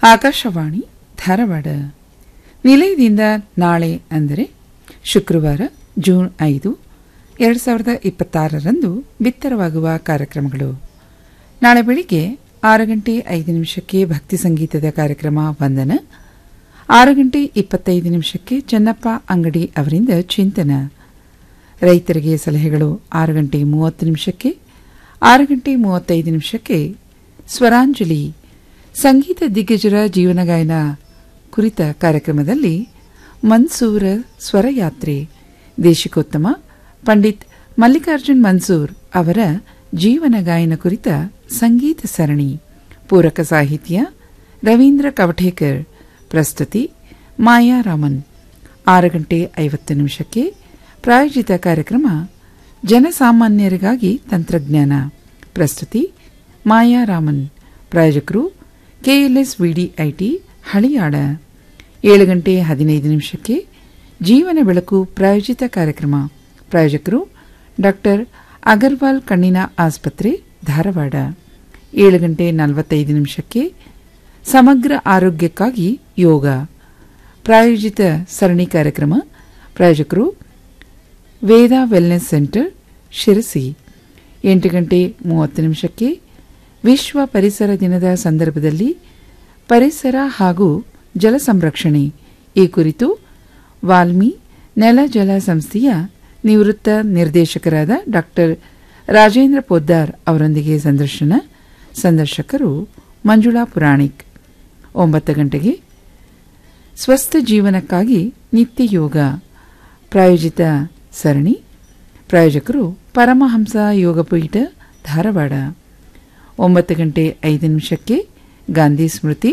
ಆಕಾಶವಾಣಿ ಧಾರವಾಡ ನಿಲಯದಿಂದ ನಾಳೆ ಅಂದರೆ ಶುಕ್ರವಾರ ಜೂನ್ ಐದು ಎರಡು ಸಾವಿರದ ಇಪ್ಪತ್ತಾರರಂದು ಬಿತ್ತರವಾಗುವ ಕಾರ್ಯಕ್ರಮಗಳು ನಾಳೆ ಬೆಳಿಗ್ಗೆ ಆರು ಗಂಟೆ ಐದು ನಿಮಿಷಕ್ಕೆ ಭಕ್ತಿ ಸಂಗೀತದ ಕಾರ್ಯಕ್ರಮ ವಂದನ ಆರು ಗಂಟೆ ಇಪ್ಪತ್ತೈದು ನಿಮಿಷಕ್ಕೆ ಚೆನ್ನಪ್ಪ ಅಂಗಡಿ ಅವರಿಂದ ಚಿಂತನ ರೈತರಿಗೆ ಸಲಹೆಗಳು ಆರು ಗಂಟೆ ಮೂವತ್ತು ನಿಮಿಷಕ್ಕೆ ಆರು ಗಂಟೆ ಮೂವತ್ತೈದು ನಿಮಿಷಕ್ಕೆ ಸ್ವರಾಂಜಲಿ ಸಂಗೀತ ದಿಗ್ಗಜರ ಜೀವನ ಗಾಯನ ಕುರಿತ ಕಾರ್ಯಕ್ರಮದಲ್ಲಿ ಮನ್ಸೂರ ಸ್ವರಯಾತ್ರೆ ದೇಶಿಕೋತ್ತಮ ಪಂಡಿತ್ ಮಲ್ಲಿಕಾರ್ಜುನ್ ಮನ್ಸೂರ್ ಅವರ ಜೀವನ ಗಾಯನ ಕುರಿತ ಸಂಗೀತ ಸರಣಿ ಪೂರಕ ಸಾಹಿತ್ಯ ರವೀಂದ್ರ ಕವಠೇಕರ್ ಪ್ರಸ್ತುತಿ ಮಾಯಾ ರಾಮನ್ ಆರು ಗಂಟೆ ಐವತ್ತು ನಿಮಿಷಕ್ಕೆ ಪ್ರಾಯೋಜಿತ ಕಾರ್ಯಕ್ರಮ ಜನಸಾಮಾನ್ಯರಿಗಾಗಿ ತಂತ್ರಜ್ಞಾನ ಪ್ರಸ್ತುತಿ ಮಾಯಾ ರಾಮನ್ ಪ್ರಾಯೋಜಕರು ಕೆಎಲ್ಎಸ್ ವಿಡಿಐಟಿ ಹಳಿಯಾಳ ಏಳು ಗಂಟೆ ಹದಿನೈದು ನಿಮಿಷಕ್ಕೆ ಜೀವನ ಬೆಳಕು ಪ್ರಾಯೋಜಿತ ಕಾರ್ಯಕ್ರಮ ಪ್ರಾಯೋಜಕರು ಡಾಕ್ಟರ್ ಅಗರ್ವಾಲ್ ಕಣ್ಣಿನ ಆಸ್ಪತ್ರೆ ಧಾರವಾಡ ಏಳು ಗಂಟೆ ನಲವತ್ತೈದು ನಿಮಿಷಕ್ಕೆ ಸಮಗ್ರ ಆರೋಗ್ಯಕ್ಕಾಗಿ ಯೋಗ ಪ್ರಾಯೋಜಿತ ಸರಣಿ ಕಾರ್ಯಕ್ರಮ ಪ್ರಾಯೋಜಕರು ವೇದ ವೆಲ್ನೆಸ್ ಸೆಂಟರ್ ಶಿರಸಿ ಎಂಟು ಗಂಟೆ ಮೂವತ್ತು ನಿಮಿಷಕ್ಕೆ ವಿಶ್ವ ಪರಿಸರ ದಿನದ ಸಂದರ್ಭದಲ್ಲಿ ಪರಿಸರ ಹಾಗೂ ಜಲ ಸಂರಕ್ಷಣೆ ಈ ಕುರಿತು ವಾಲ್ಮಿ ನೆಲ ಜಲ ಸಂಸ್ಥೆಯ ನಿವೃತ್ತ ನಿರ್ದೇಶಕರಾದ ಡಾಕ್ಟರ್ ರಾಜೇಂದ್ರ ಪೊದ್ದಾರ್ ಅವರೊಂದಿಗೆ ಸಂದರ್ಶನ ಸಂದರ್ಶಕರು ಮಂಜುಳಾ ಪುರಾಣಿಕ್ ಒಂಬತ್ತು ಗಂಟೆಗೆ ಸ್ವಸ್ಥ ಜೀವನಕ್ಕಾಗಿ ನಿತ್ಯ ಯೋಗ ಪ್ರಾಯೋಜಿತ ಸರಣಿ ಪ್ರಾಯೋಜಕರು ಪರಮಹಂಸ ಯೋಗಪೀಠ ಧಾರವಾಡ ಒಂಬತ್ತು ಗಂಟೆ ಐದು ನಿಮಿಷಕ್ಕೆ ಗಾಂಧಿ ಸ್ಮೃತಿ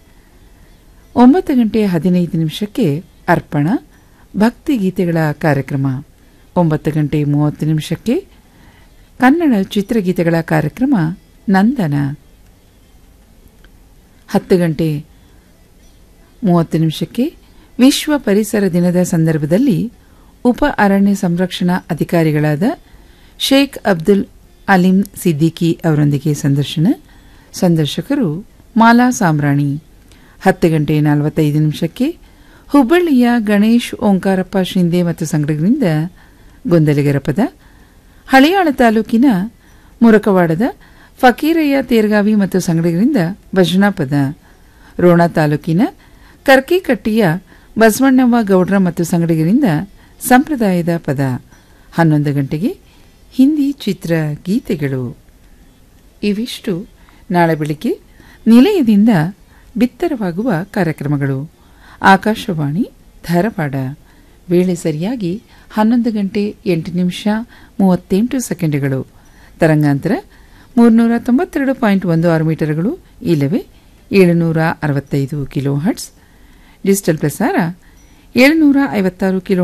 ಒಂಬತ್ತು ಗಂಟೆ ಹದಿನೈದು ನಿಮಿಷಕ್ಕೆ ಅರ್ಪಣ ಭಕ್ತಿಗೀತೆಗಳ ಕಾರ್ಯಕ್ರಮ ಒಂಬತ್ತು ಗಂಟೆ ಮೂವತ್ತು ನಿಮಿಷಕ್ಕೆ ಕನ್ನಡ ಚಿತ್ರಗೀತೆಗಳ ಕಾರ್ಯಕ್ರಮ ನಂದನ ಹತ್ತು ಗಂಟೆ ಮೂವತ್ತು ನಿಮಿಷಕ್ಕೆ ವಿಶ್ವ ಪರಿಸರ ದಿನದ ಸಂದರ್ಭದಲ್ಲಿ ಉಪ ಅರಣ್ಯ ಸಂರಕ್ಷಣಾ ಅಧಿಕಾರಿಗಳಾದ ಶೇಖ್ ಅಬ್ದುಲ್ ಅಲಿಂ ಸಿದ್ದಿಕಿ ಅವರೊಂದಿಗೆ ಸಂದರ್ಶನ ಸಂದರ್ಶಕರು ಮಾಲಾ ಸಾಮ್ರಾಣಿ ಹತ್ತು ಗಂಟೆ ನಲವತ್ತೈದು ನಿಮಿಷಕ್ಕೆ ಹುಬ್ಬಳ್ಳಿಯ ಗಣೇಶ್ ಓಂಕಾರಪ್ಪ ಶಿಂದೆ ಮತ್ತು ಸಂಘಟಕರಿಂದ ಗೊಂದಲಿಗರ ಪದ ಹಳಿಯಾಳ ತಾಲೂಕಿನ ಮುರಕವಾಡದ ಫಕೀರಯ್ಯ ತೇರ್ಗಾವಿ ಮತ್ತು ಸಂಗಡಿಗರಿಂದ ಭಜನಾ ಪದ ರೋಣ ತಾಲೂಕಿನ ಕರ್ಕಿಕಟ್ಟಿಯ ಬಸವಣ್ಣವ್ವ ಗೌಡ್ರ ಮತ್ತು ಸಂಗಡಿಗರಿಂದ ಸಂಪ್ರದಾಯದ ಪದ ಹನ್ನೊಂದು ಗಂಟೆಗೆ ಹಿಂದಿ ಚಿತ್ರ ಗೀತೆಗಳು ಇವಿಷ್ಟು ನಾಳೆ ಬೆಳಿಗ್ಗೆ ನಿಲಯದಿಂದ ಬಿತ್ತರವಾಗುವ ಕಾರ್ಯಕ್ರಮಗಳು ಆಕಾಶವಾಣಿ ಧಾರವಾಡ ವೇಳೆ ಸರಿಯಾಗಿ ಹನ್ನೊಂದು ಗಂಟೆ ಎಂಟು ನಿಮಿಷ ಮೂವತ್ತೆಂಟು ಸೆಕೆಂಡ್ಗಳು ತರಂಗಾಂತರ ಮೂರ್ನೂರ ತೊಂಬತ್ತೆರಡು ಪಾಯಿಂಟ್ ಒಂದು ಆರು ಮೀಟರ್ಗಳು ಇಲ್ಲವೇ ಏಳುನೂರ ಅರವತ್ತೈದು ಕಿಲೋ ಹರ್ಟ್ಸ್ ಡಿಜಿಟಲ್ ಪ್ರಸಾರ ಏಳುನೂರ ಐವತ್ತಾರು ಕಿಲೋ